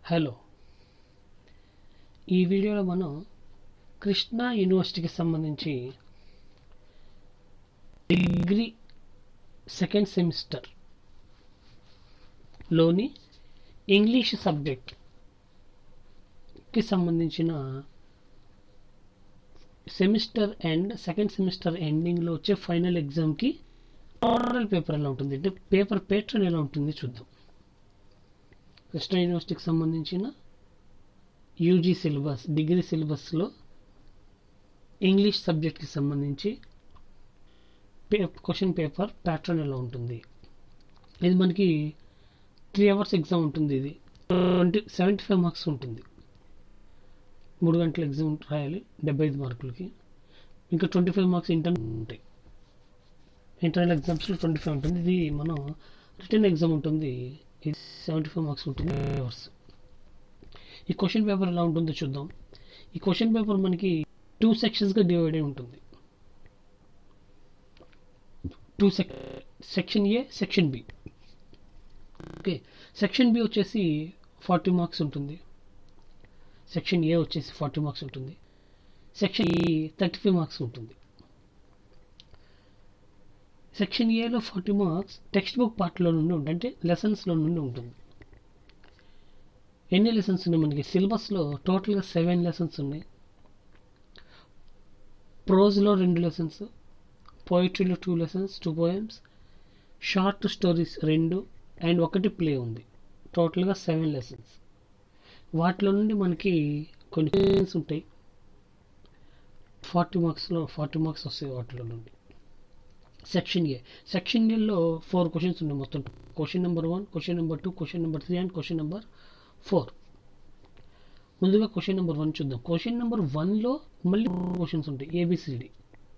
hello ఈ వీడియోలో మనం కృష్ణా యూనివర్సిటీకి సంబంధించి డిగ్రీ సెకండ్ సెమిస్టర్ లోని ఇంగ్లీష్ సబ్జెక్ట్కి సంబంధించిన సెమిస్టర్ ఎండ్ సెకండ్ సెమిస్టర్ ఎండింగ్లో వచ్చే ఫైనల్ ఎగ్జామ్కి ఓవరాల్ పేపర్ ఎలా ఉంటుంది అంటే పేపర్ పేటర్న్ ఎలా ఉంటుంది చూద్దాం కృష్ణా యూనివర్సిటీకి సంబంధించిన యూజీ సిలబస్ డిగ్రీ సిలబస్లో ఇంగ్లీష్ సబ్జెక్ట్కి సంబంధించి పే క్వశ్చన్ పేపర్ ప్యాటర్న్ ఎలా ఉంటుంది ఇది మనకి త్రీ అవర్స్ ఎగ్జామ్ ఉంటుంది ఇది ట్వంటీ సెవెంటీ ఫైవ్ మార్క్స్ ఉంటుంది మూడు గంటల ఎగ్జామ్ రాయాలి డెబ్బై ఐదు మార్కులకి ఇంకా ట్వంటీ ఫైవ్ మార్క్స్ ఇంటర్నల్ ఉంటాయి ఇంటర్నల్ ఎగ్జామ్స్లో ట్వంటీ ఫైవ్ ఉంటుంది ఇది మనం రిటర్న్ ఎగ్జామ్ ఉంటుంది ఇది సెవెంటీ ఫైవ్ మార్క్స్ ఉంటుంది అవర్స్ ఈ క్వశ్చన్ పేపర్ ఎలా ఉంటుందో చూద్దాం ఈ క్వశ్చన్ పేపర్ మనకి టూ సెక్షన్స్గా డివైడ్ అయి ఉంటుంది two sec section A section B okay section B వచ్చేసి ఫార్టీ మార్క్స్ ఉంటుంది సెక్షన్ ఏ వచ్చేసి ఫార్టీ మార్క్స్ ఉంటుంది సెక్షన్ ఈ థర్టీ ఫైవ్ మార్క్స్ ఉంటుంది సెక్షన్ ఏలో ఫార్టీ మార్క్స్ టెక్స్ట్ బుక్ పార్ట్లో నుండి ఉంటుంది అంటే లెసన్స్లో నుండి ఉంటుంది ఎన్ని లెసన్స్ ఉన్నాయి మనకి సిలబస్లో టోటల్గా సెవెన్ లెసన్స్ ఉన్నాయి ప్రోజ్లో రెండు లెసన్స్ పోయిటరీలో two lessons two poems short stories రెండు అండ్ ఒకటి ప్లే ఉంది టోటల్గా సెవెన్ లెసన్స్ వాటిలో నుండి మనకి కొన్ని క్వశ్చన్స్ ఉంటాయి ఫార్టీ మార్క్స్లో ఫార్టీ మార్క్స్ వస్తాయి వాటిలో నుండి సెక్షన్ ఏ సెక్షన్ ఏలో ఫోర్ క్వశ్చన్స్ ఉన్నాయి మొత్తం question number one question number two question number three and question number four ముందుగా క్వశ్చన్ నెంబర్ వన్ చూద్దాం క్వశ్చన్ నెంబర్ వన్లో మళ్ళీ క్వశ్చన్స్ ఉంటాయి ఏబిసిడి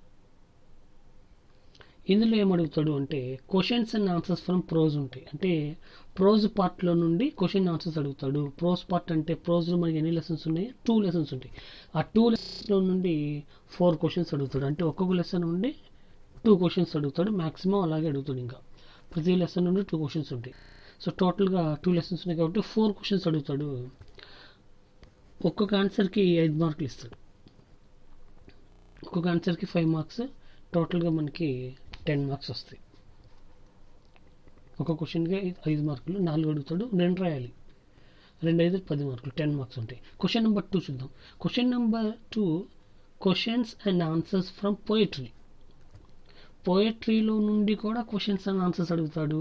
ఇందులో ఏమడుగుతాడు అంటే questions and answers from prose ఉంటాయి అంటే ప్రోజ్ పార్ట్లో నుండి క్వశ్చన్ ఆన్సర్స్ అడుగుతాడు ప్రోజ్ పార్ట్ అంటే ప్రోజ్లో మనకి ఎన్ని లెసన్స్ ఉన్నాయి టూ లెసన్స్ ఉంటాయి ఆ టూ లెసన్స్లో నుండి ఫోర్ క్వశ్చన్స్ అడుగుతాడు అంటే ఒక్కొక్క లెసన్ నుండి టూ క్వశ్చన్స్ అడుగుతాడు మ్యాక్సిమం అలాగే అడుగుతాడు ఇంకా ప్రతి లెసన్ నుండి టూ క్వశ్చన్స్ ఉంటాయి సో టోటల్గా టూ లెసన్స్ ఉన్నాయి కాబట్టి ఫోర్ క్వశ్చన్స్ అడుగుతాడు ఒక్కొక్క ఆన్సర్కి ఐదు మార్కులు ఇస్తాడు ఒక్కొక్క ఆన్సర్కి ఫైవ్ మార్క్స్ టోటల్గా మనకి టెన్ మార్క్స్ వస్తాయి ఒక క్వశ్చన్కి ఐదు మార్కులు నాలుగు అడుగుతాడు రెండు రాయాలి రెండు ఐదు పది మార్కులు టెన్ మార్క్స్ ఉంటాయి క్వశ్చన్ నెంబర్ టూ చూద్దాం question number two questions and answers from poetry పోయట్రీలో నుండి కూడా క్వశ్చన్స్ అండ్ ఆన్సర్స్ అడుగుతాడు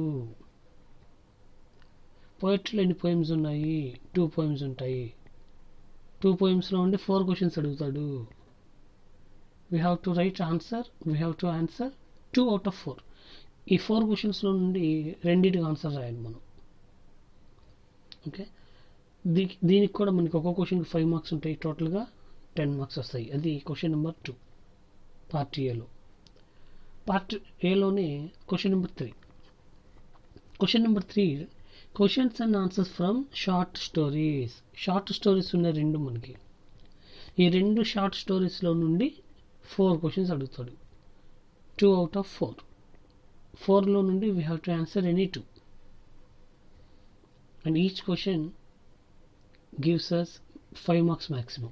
పోయట్రీలో ఎన్ని పోయిమ్స్ ఉన్నాయి టూ పోయిమ్స్ ఉంటాయి టూ పోయిమ్స్లో ఉండి ఫోర్ క్వశ్చన్స్ అడుగుతాడు we have to write answer we have to answer two out of four ఈ ఫోర్ క్వశ్చన్స్లో నుండి రెండింటికి ఆన్సర్ రాయాలి మనం ఓకే దీ దీనికి కూడా మనకి ఒక్కో క్వశ్చన్కి ఫైవ్ మార్క్స్ ఉంటాయి టోటల్గా టెన్ మార్క్స్ వస్తాయి అది క్వశ్చన్ నెంబర్ టూ పార్ట్ ఏలో పార్ట్ ఏలోనే question number three question number three questions and answers from short stories short stories ఉన్న రెండు మనకి ఈ రెండు షార్ట్ స్టోరీస్లో నుండి ఫోర్ క్వశ్చన్స్ అడుగుతాడు టూ అవుట్ ఆఫ్ ఫోర్ ఫోర్లో నుండి we have to answer any two and each question gives us five marks maximum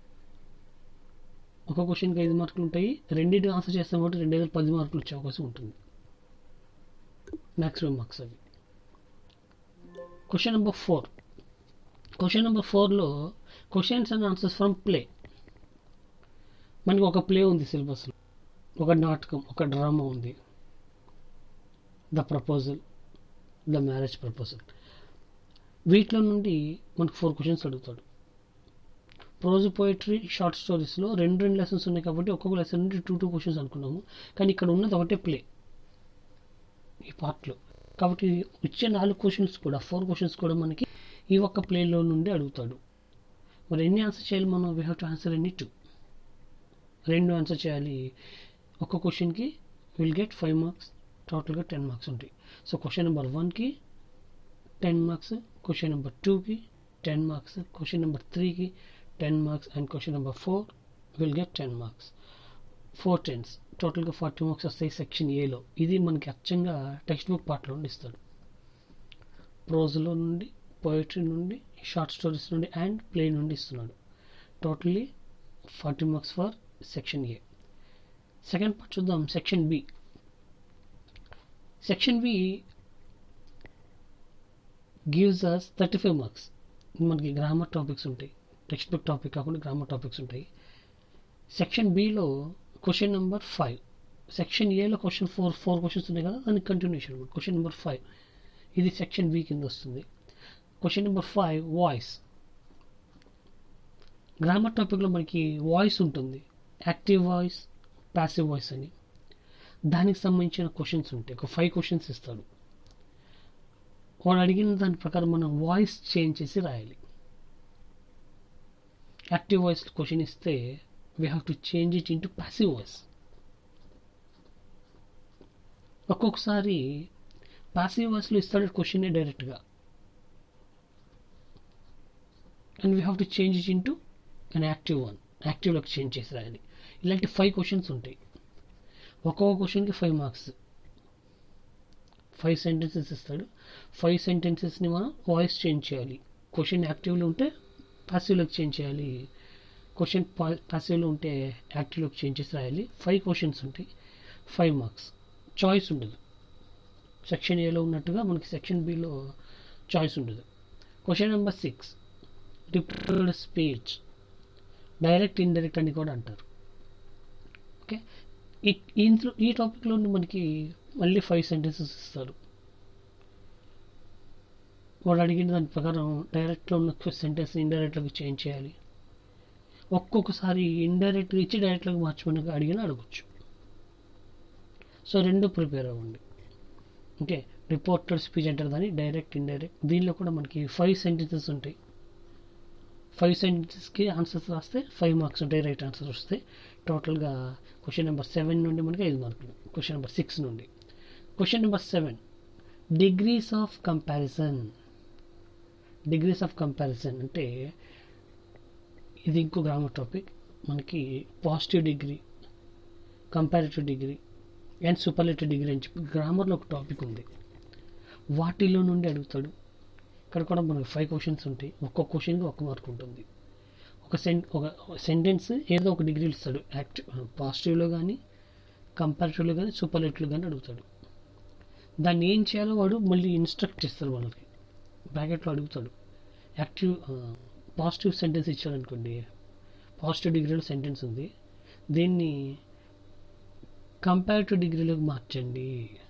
ఒక క్వశ్చన్కి ఐదు మార్కులు ఉంటాయి రెండింటి ఆన్సర్ చేస్తాం కాబట్టి రెండు ఐదు పది మార్కులు వచ్చే అవకాశం ఉంటుంది మ్యాక్సిమం మార్క్స్ అవి question number four question number ఫోర్లో questions and answers from play మనకి ఒక ప్లే ఉంది సిలబస్లో ఒక నాటకం ఒక డ్రామా ఉంది the proposal the marriage proposal వీటిలో నుండి మనకు ఫోర్ క్వశ్చన్స్ అడుగుతాడు ప్రోజ్ పోయిటరీ షార్ట్ స్టోరీస్లో రెండు రెండు లెసన్స్ ఉన్నాయి కాబట్టి ఒక్కొక్క లెసన్ నుండి టూ టూ క్వశ్చన్స్ అనుకున్నాము కానీ ఇక్కడ ఉన్నది ఒకటే ప్లే ఈ పార్ట్లో కాబట్టి ఇచ్చే నాలుగు క్వశ్చన్స్ కూడా ఫోర్ క్వశ్చన్స్ కూడా మనకి ఈ ఒక్క ప్లేలో నుండి అడుగుతాడు మరి ఎన్ని ఆన్సర్ చేయాలి మనం వీ హ్యావ్ టు ఆన్సర్ ఎన్ని టూ రెండు ఆన్సర్ చేయాలి ఒక క్వశ్చన్కి విల్ గెట్ ఫైవ్ మార్క్స్ టోటల్గా టెన్ మార్క్స్ ఉంటాయి సో క్వశ్చన్ నెంబర్ వన్కి టెన్ మార్క్స్ క్వశ్చన్ నెంబర్ టూకి టెన్ మార్క్స్ క్వశ్చన్ నెంబర్ త్రీకి ten marks and question number four will get ten marks four tens టోటల్గా ఫార్టీ మార్క్స్ వస్తాయి section ఏలో ఇది మనకి అచ్చంగా టెక్స్ట్ బుక్ పార్ట్లో నుండి ఇస్తాడు ప్రోజ్లో నుండి పోయిటరీ నుండి షార్ట్ స్టోరీస్ నుండి అండ్ ప్లే నుండి ఇస్తున్నాడు totally forty marks for section A second part చూద్దాం section B section B gives us thirty five marks మనకి గ్రామర్ టాపిక్స్ ఉంటాయి టెక్స్ట్ బుక్ టాపిక్ కాకుండా గ్రామర్ టాపిక్స్ ఉంటాయి సెక్షన్ బిలో క్వశ్చన్ నెంబర్ ఫైవ్ సెక్షన్ ఏలో question four four questions ఉన్నాయి కదా దానికి కంటిన్యూషన్ క్వశ్చన్ నెంబర్ ఫైవ్ ఇది సెక్షన్ బి కింద వస్తుంది question number five voice grammar టాపిక్లో మనకి వాయిస్ ఉంటుంది యాక్టివ్ వాయిస్ ప్యాసివ్ వాయిస్ అని దానికి సంబంధించిన క్వశ్చన్స్ ఉంటాయి ఒక ఫైవ్ క్వశ్చన్స్ ఇస్తాడు వాడు అడిగిన దాని ప్రకారం మనం వాయిస్ చేంజ్ చేసి రాయాలి యాక్టివ్ వాయిస్ క్వశ్చన్ ఇస్తే we have to change it into passive voice ఒక్కొక్కసారి ప్యాసివ్ వాయిస్లో ఇస్తాడు క్వశ్చన్ డైరెక్ట్గా and we have to change it into and active one యాక్టివ్లోకి చేంజ్ చేసి రాయాలి ఇలాంటి ఫైవ్ క్వశ్చన్స్ ఉంటాయి ఒక్కొక్క క్వశ్చన్కి ఫైవ్ మార్క్స్ ఫైవ్ సెంటెన్సెస్ ఇస్తాడు ఫైవ్ సెంటెన్సెస్ని మనం వాయిస్ చేంజ్ చేయాలి క్వశ్చన్ యాక్టివ్లో ఉంటే పాసివ్లోకి చేంజ్ చేయాలి క్వశ్చన్ పాసివ్లో ఉంటే యాక్టివ్లోకి చేంజ్ చేసి రాయాలి ఫైవ్ క్వశ్చన్స్ ఉంటాయి ఫైవ్ మార్క్స్ చాయిస్ ఉండదు సెక్షన్ ఏలో ఉన్నట్టుగా మనకి సెక్షన్ బిలో చాయిస్ ఉండదు question number six reported speech direct indirect అని కూడా అంటారు ఓకే ఈ ఇంట్లో ఈ టాపిక్లో మనకి మళ్ళీ ఫైవ్ సెంటెన్సెస్ ఇస్తారు వాడు అడిగిన దాని ప్రకారం డైరెక్ట్లో ఉన్న సెంటెన్స్ ఇండైరెక్ట్లోకి చేంజ్ చేయాలి ఒక్కొక్కసారి ఇండైరెక్ట్గా ఇచ్చి డైరెక్ట్లోకి మార్చమని అడిగినా అడగచ్చు సో రెండు ప్రిపేర్ అవ్వండి ఓకే రిపోర్టెడ్ స్పీచ్ అంటారు దాన్ని డైరెక్ట్ ఇండైరెక్ట్ దీనిలో కూడా మనకి ఫైవ్ సెంటెన్సెస్ ఉంటాయి ఫైవ్ సెంటెన్సెస్కి ఆన్సర్స్ రాస్తే ఫైవ్ మార్క్స్ ఉంటాయి రైట్ ఆన్సర్ వస్తే టోటల్గా క్వశ్చన్ నెంబర్ సెవెన్ నుండి మనకి ఐదు మార్కులు క్వశ్చన్ నెంబర్ సిక్స్ నుండి question number seven degrees of comparison degrees of comparison అంటే ఇది ఇంకో గ్రామర్ టాపిక్ మనకి positive degree comparative degree and superlative degree అని చెప్పి గ్రామర్లో ఒక టాపిక్ ఉంది వాటిలో నుండి అడుగుతాడు ఇక్కడ కూడా మనకి ఫైవ్ క్వశ్చన్స్ ఉంటాయి ఒక్కొక్క క్వశ్చన్కి ఒక మార్క్ ఉంటుంది ఒక సెన్ ఒక సెంటెన్స్ ఏదో ఒక డిగ్రీలు ఇస్తాడు యాక్టివ్ పాజిటివ్లో కానీ కంపారిటివ్లో కానీ సూపర్లేటివ్లో కానీ అడుగుతాడు దాన్ని ఏం చేయాలో వాడు మళ్ళీ ఇన్స్ట్రక్ట్ చేస్తాడు వాళ్ళకి బ్రాకెట్లో అడుగుతాడు యాక్టివ్ పాజిటివ్ సెంటెన్స్ ఇచ్చాడు అనుకోండి పాజిటివ్ డిగ్రీలో సెంటెన్స్ ఉంది దీన్ని కంపారిటివ్ డిగ్రీలోకి మార్చండి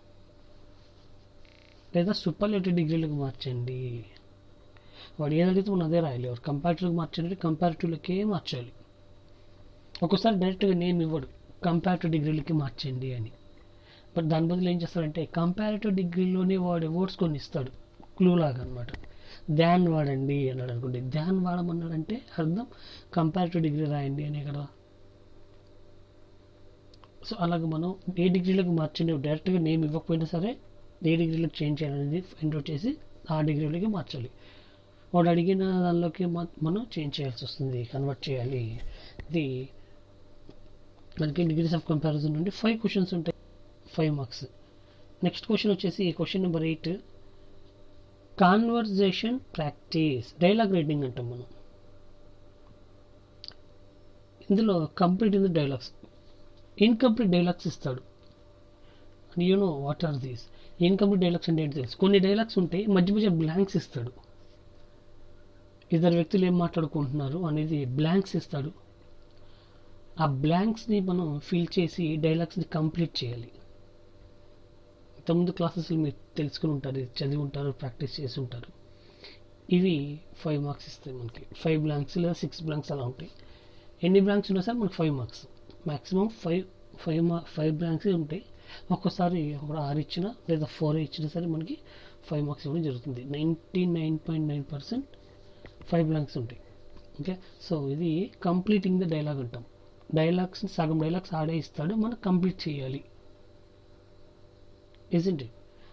లేదా సూపర్లేటివ్ డిగ్రీలోకి మార్చండి వాడు ఏది అడిగితే మనం అదే రాయాలి వాడు కంపారిటివ్కి మార్చండి కంపారిటివ్లకే మార్చాలి ఒక్కోసారి డైరెక్ట్గా నేమ్ ఇవ్వడు కంపారిటివ్ డిగ్రీలకి మార్చండి అని బట్ దాని బదులు ఏం చేస్తాడంటే కంపారిటివ్ డిగ్రీలోనే వాడు వర్డ్స్ కొన్ని ఇస్తాడు క్లూ లాగా అనమాట ధ్యాన్ వాడండి అన్నాడు అనుకోండి ధ్యాన్ వాడమన్నాడంటే అర్థం కంపారిటివ్ డిగ్రీ రాయండి అనే కదా సో అలాగే మనం ఏ డిగ్రీలకు మార్చండి డైరెక్ట్గా నేమ్ ఇవ్వకపోయినా సరే ఏ డిగ్రీలకు చేంజ్ చేయాలనేది ఫైండ్ అవుట్ చేసి ఆ డిగ్రీలోకి మార్చాలి వాడు అడిగిన దానిలోకి మనం చేంజ్ చేయాల్సి వస్తుంది కన్వర్ట్ చేయాలి ఇది మనకి డిగ్రీస్ ఆఫ్ కంపారిజన్ నుండి ఫైవ్ క్వశ్చన్స్ ఉంటాయి ఫైవ్ మార్క్స్ నెక్స్ట్ క్వశ్చన్ వచ్చేసి question number eight conversation practice dialogue writing అంటాం మనం ఇందులో complete in the dialogues incomplete dialogues ఇస్తాడు you know what are these incomplete dialogues అంటే ఏంటి తెలుసు కొన్ని డైలాగ్స్ ఉంటాయి మధ్య మధ్య బ్లాంక్స్ ఇస్తాడు ఇద్దరు వ్యక్తులు ఏం మాట్లాడుకుంటున్నారు అనేది బ్లాంక్స్ ఇస్తాడు ఆ బ్లాంక్స్ని మనం ఫిల్ చేసి డైలాగ్స్ని కంప్లీట్ చేయాలి ఇంతకుముందు క్లాసెస్లో మీరు తెలుసుకుని ఉంటారు చదివి ఉంటారు ప్రాక్టీస్ చేసి ఉంటారు ఇవి ఫైవ్ మార్క్స్ ఇస్తాయి మనకి ఫైవ్ బ్లాంక్స్ లేదా సిక్స్ బ్లాంక్స్ అలా ఉంటాయి ఎన్ని బ్లాంక్స్ ఉన్నా సరే మనకి five marks maximum five five మా ఫైవ్ బ్లాంక్స్ ఉంటాయి ఒక్కోసారి ఒక ఆరు ఇచ్చినా లేదా ఫోర్ ఇచ్చినా సరే మనకి ఫైవ్ మార్క్స్ ఇవ్వడం జరుగుతుంది ninety nine point nine percent five blanks ఉంటాయి ఓకే సో ఇది కంప్లీటింగ్ ద డైలాగ్ అంటాం డైలాగ్స్ సగం డైలాగ్స్ ఆడే ఇస్తాడు మనం కంప్లీట్ చేయాలి ఇజెంట్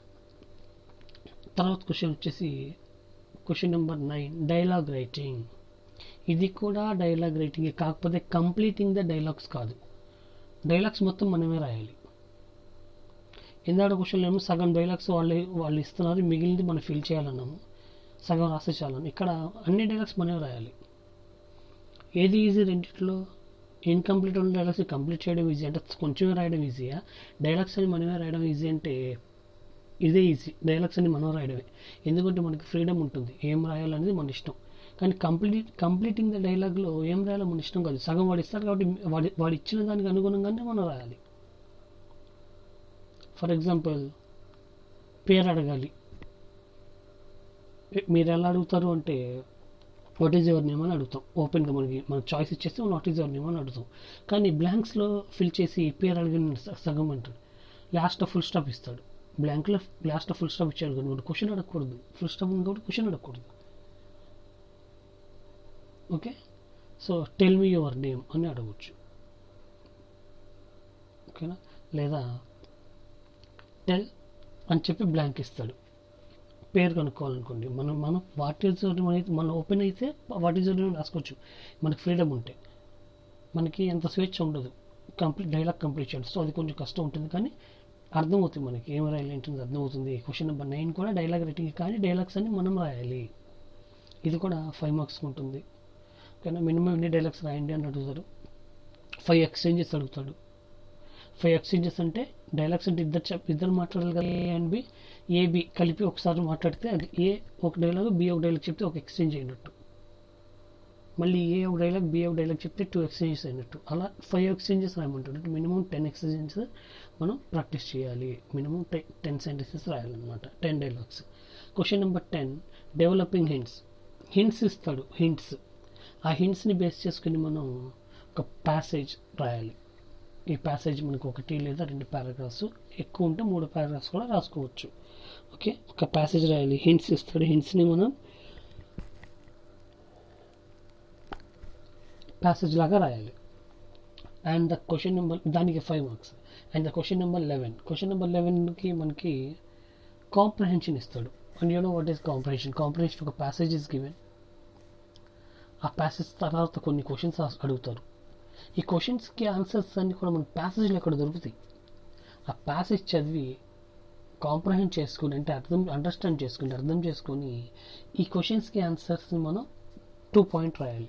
తర్వాత క్వశ్చన్ వచ్చేసి question number nine dialogue writing ఇది కూడా డైలాగ్ రైటింగ్ కాకపోతే కంప్లీటింగ్ ద డైలాగ్స్ కాదు డైలాగ్స్ మొత్తం మనమే రాయాలి ఇందాక క్వశ్చన్ ఏమో సగం డైలాగ్స్ వాళ్ళు వాళ్ళు ఇస్తున్నారు మిగిలింది మనం ఫిల్ చేయాలన్నాము సగం రాస్తే చాలు ఇక్కడ అన్ని డైలాగ్స్ మనమే రాయాలి ఏది ఈజీ రెండిట్లో ఇన్కంప్లీట్ ఉన్న డైలాగ్స్ కంప్లీట్ చేయడం ఈజీ అంటే కొంచెమే రాయడం ఈజీయా డైలాగ్స్ అని మనమే రాయడం ఈజీ అంటే ఇదే ఈజీ డైలాగ్స్ అని మనం రాయడమే ఎందుకంటే మనకి ఫ్రీడమ్ ఉంటుంది ఏం రాయాలనేది మన ఇష్టం కానీ కంప్లీట్ కంప్లీటింగ్ ద డైలాగ్లో ఏం రాయాలో మన ఇష్టం కాదు సగం వాడు ఇస్తాడు కాబట్టి వాడి వాడు ఇచ్చిన దానికి అనుగుణంగానే మనం రాయాలి ఫర్ ఎగ్జాంపుల్ పేరు అడగాలి మీరు ఎలా అడుగుతారు అంటే వాట్ ఈజ్ యువర్ నేమ్ అని అడుగుతాం ఓపెన్గా మనకి మనకు చాయిస్ ఇచ్చేస్తే వాట్ ఈజ్ యువర్ నేమ్ అని అడుగుతాం కానీ బ్లాంక్స్లో ఫిల్ చేసి పేరు అడిగిన సగం అంటాడు లాస్ట్ ఫుల్ స్టాప్ ఇస్తాడు బ్లాంక్లో లాస్ట్ ఫుల్ స్టాప్ ఇచ్చాడు కానీ మనం క్వశ్చన్ అడగకూడదు ఫుల్ స్టాప్ ఉంది కాబట్టి క్వశ్చన్ అడగకూడదు okay so tell me your name అని అడగవచ్చు ఓకేనా లేదా టెల్ అని చెప్పి బ్లాంక్ ఇస్తాడు పేరు కనుక్కోవాలనుకోండి మనం మనం వాట్ ఈజ్ మన ఓపెన్ అయితే వాట్ ఈజ్ రాసుకోవచ్చు మనకి ఫ్రీడమ్ ఉంటే మనకి అంత స్వేచ్ఛ ఉండదు కంప్లీట్ డైలాగ్ కంప్లీట్ చేయడం సో అది కొంచెం కష్టం ఉంటుంది కానీ అర్థమవుతుంది మనకి ఏం రాయాలి ఏంటంటే అర్థమవుతుంది క్వశ్చన్ నెంబర్ నైన్ కూడా డైలాగ్ రైటింగ్ కానీ డైలాగ్స్ అన్ని మనం రాయాలి ఇది కూడా ఫైవ్ మార్క్స్ ఉంటుంది ఓకేనా మినిమం ఎన్ని డైలాగ్స్ రాయండి అని అడుగుతారు ఫైవ్ ఎక్స్చేంజెస్ అడుగుతాడు ఫైవ్ ఎక్స్చేంజెస్ అంటే డైలాగ్స్ అంటే ఇద్దరు చెప్ ఇద్దరు మాట్లాడాలి కదా A and B A B కలిపి ఒకసారి మాట్లాడితే అది ఏ ఒక డైలాగ్ బి ఒక డైలాగ్ చెప్తే ఒక ఎక్స్చేంజ్ అయినట్టు మళ్ళీ ఏ ఒక డైలాగ్ బి ఒక డైలాగ్ చెప్తే టూ ఎక్స్చేంజెస్ అయినట్టు అలా ఫైవ్ ఎక్స్చేంజెస్ రాయమంటాడు అంటే మినిమం టెన్ ఎక్స్చేంజెస్ మనం ప్రాక్టీస్ చేయాలి మినిమం టెన్ టెన్ సెంటెన్సెస్ రాయాలన్నమాట ten dialogues question number ten developing hints hints ఇస్తాడు హింట్స్ ఆ హింట్స్ని బేస్ చేసుకుని మనం ఒక ప్యాసేజ్ రాయాలి ఈ ప్యాసేజ్ మనకు ఒకటి లేదా రెండు పారాగ్రాఫ్స్ ఎక్కువ ఉంటే మూడు పారాగ్రాఫ్స్ కూడా రాసుకోవచ్చు ఓకే ఒక ప్యాసేజ్ రాయాలి హింట్స్ ఇస్తాడు హింట్స్ని మనం ప్యాసేజ్ లాగా రాయాలి అండ్ ద క్వశ్చన్ నెంబర్ దానికి five marks and the question number eleven question number లెవెన్కి మనకి కాంప్రహెన్షన్ ఇస్తాడు and you know what is comprehension comprehension ఒక ప్యాసేజ్ ఇస్ గివెన్ ఆ ప్యాసేజ్ తర్వాత కొన్ని క్వశ్చన్స్ అడుగుతారు ఈ క్వశ్చన్స్కి ఆన్సర్స్ అన్ని కూడా మన ప్యాసేజ్లో ఎక్కడ దొరుకుతాయి ఆ ప్యాసేజ్ చదివి కాంప్రహెండ్ చేసుకుని అంటే అర్థం అండర్స్టాండ్ చేసుకుని అర్థం చేసుకొని ఈ క్వశ్చన్స్కి ఆన్సర్స్ని మనం టూ పాయింట్ రాయాలి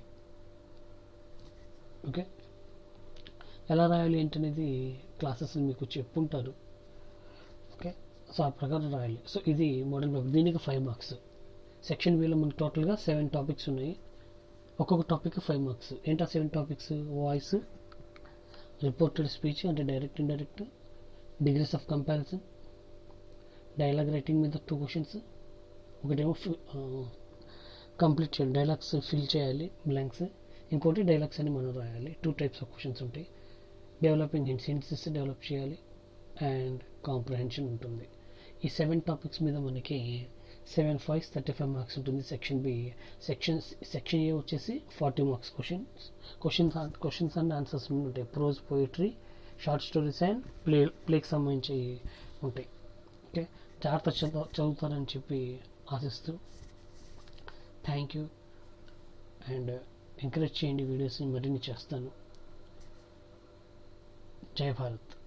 ఓకే ఎలా రాయాలి ఏంటనేది క్లాసెస్ మీకు చెప్పుంటారు ఓకే సో ఆ ప్రకారం రాయాలి సో ఇది మోడల్ పేపర్ దీనికి ఫైవ్ మార్క్స్ సెక్షన్ బిలో మనకి టోటల్గా సెవెన్ టాపిక్స్ ఉన్నాయి ఒక్కొక్క టాపిక్ ఫైవ్ మార్క్స్ ఏంటా seven topics voice reported speech అంటే direct indirect degrees of comparison dialogue writing మీద టూ క్వశ్చన్స్ ఒకటేమో కంప్లీట్ చేయాలి డైలాగ్స్ ఫిల్ చేయాలి బ్లాంక్స్ ఇంకోటి డైలాగ్స్ అని మనం రాయాలి టూ టైప్స్ ఆఫ్ క్వశ్చన్స్ ఉంటాయి డెవలపింగ్ హింట్స్ హింట్స్ ఇస్తే డెవలప్ చేయాలి అండ్ కాంప్రహెన్షన్ ఉంటుంది ఈ సెవెన్ టాపిక్స్ మీద మనకి seven five thirty five marks ఉంటుంది section B section section A వచ్చేసి forty marks questions questions questions and answers ఉంటాయి prose poetry short stories and play ప్లేకి సంబంధించి ఉంటాయి ఓకే జాగ్రత్త చదువు చదువుతారని చెప్పి ఆశిస్తూ థ్యాంక్ యూ అండ్ ఎంకరేజ్ చేయండి వీడియోస్ని మరిన్ని చేస్తాను జై భారత్